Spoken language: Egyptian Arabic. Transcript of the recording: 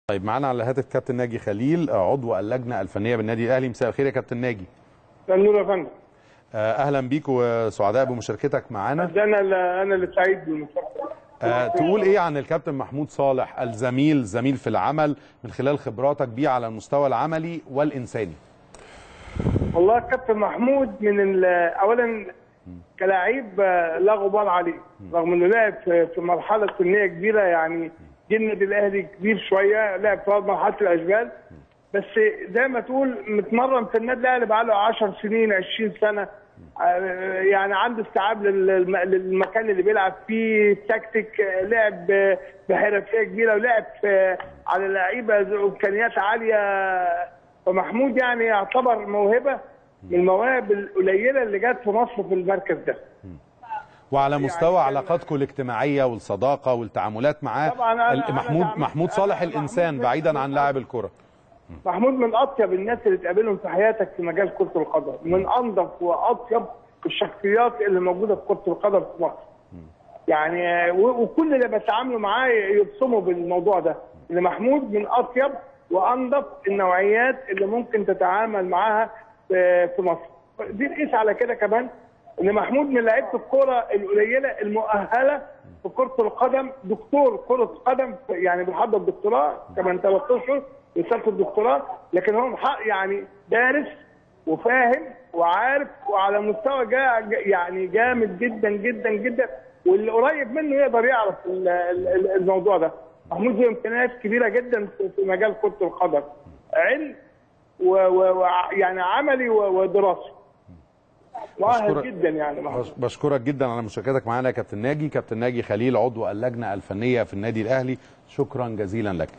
طيب معانا على الهاتف كابتن ناجي خليل عضو اللجنه الفنيه بالنادي الاهلي مساء الخير يا كابتن ناجي النور يا فندم آه، اهلا بيك وسعداء بمشاركتك معانا ده انا اللي انا اللي سعيد بالمشاركه آه، تقول ايه عن الكابتن محمود صالح الزميل زميل في العمل من خلال خبراتك بيه على المستوى العملي والانساني والله الكابتن محمود من ال- اولا كلاعب آه، لا غبار عليه رغم انه لعب في في مرحله سنيه كبيره يعني جه النادي الاهلي كبير شويه لعب في مرحله الاشبال بس زي ما تقول متمرن في النادي الاهلي بقاله 10 سنين 20 سنه آه، يعني عنده استيعاب للم- للمكان اللي بيلعب فيه تكتيك آه، لعب آه، بحرفيه كبيره ولعب في- على لعيبه ذو امكانيات عاليه فمحمود يعني يعتبر موهبه من المواهب القليله اللي جت في مصر في المركز ده وعلى مستوى كان- علاقاتكم الاجتماعيه والصداقه والتعاملات معاه طبعاً أنا- ال- أنا محمود تعاملت- محمود صالح أنا- الانسان محمود- بعيدا عن لاعب الكره محمود من اطيب الناس اللي تقابلهم في حياتك في مجال كره القدم من انظف واطيب الشخصيات اللي موجوده في كره القدم في مصر يعني و- وكل اللي بتعاملوا معاه يبصموا بالموضوع ده ان محمود من اطيب وانظف النوعيات اللي ممكن تتعامل معاها في في مصر دي نقيس على كده كمان ان محمود من لعيبه الكوره القليله المؤهله في كره القدم دكتور كره قدم يعني بيحضر دكتوراه كمان ثلاث اشهر رساله الدكتوراه لكن هو محقق يعني دارس وفاهم وعارف وعلى مستوى جا جا- يعني جامد جدا جدا جدا واللي قريب منه يقدر يعرف ال- ال- ال- الموضوع ده محمود له امكانيات كبيره جدا في في مجال كره القدم علم ويعني عملي و- ودراسي مؤهل بشكرك- جدا يعني محمود بش- بشكرك جدا على مشاركتك معانا يا كابتن ناجي كابتن ناجي خليل عضو اللجنه الفنيه في النادي الاهلي شكرا جزيلا لك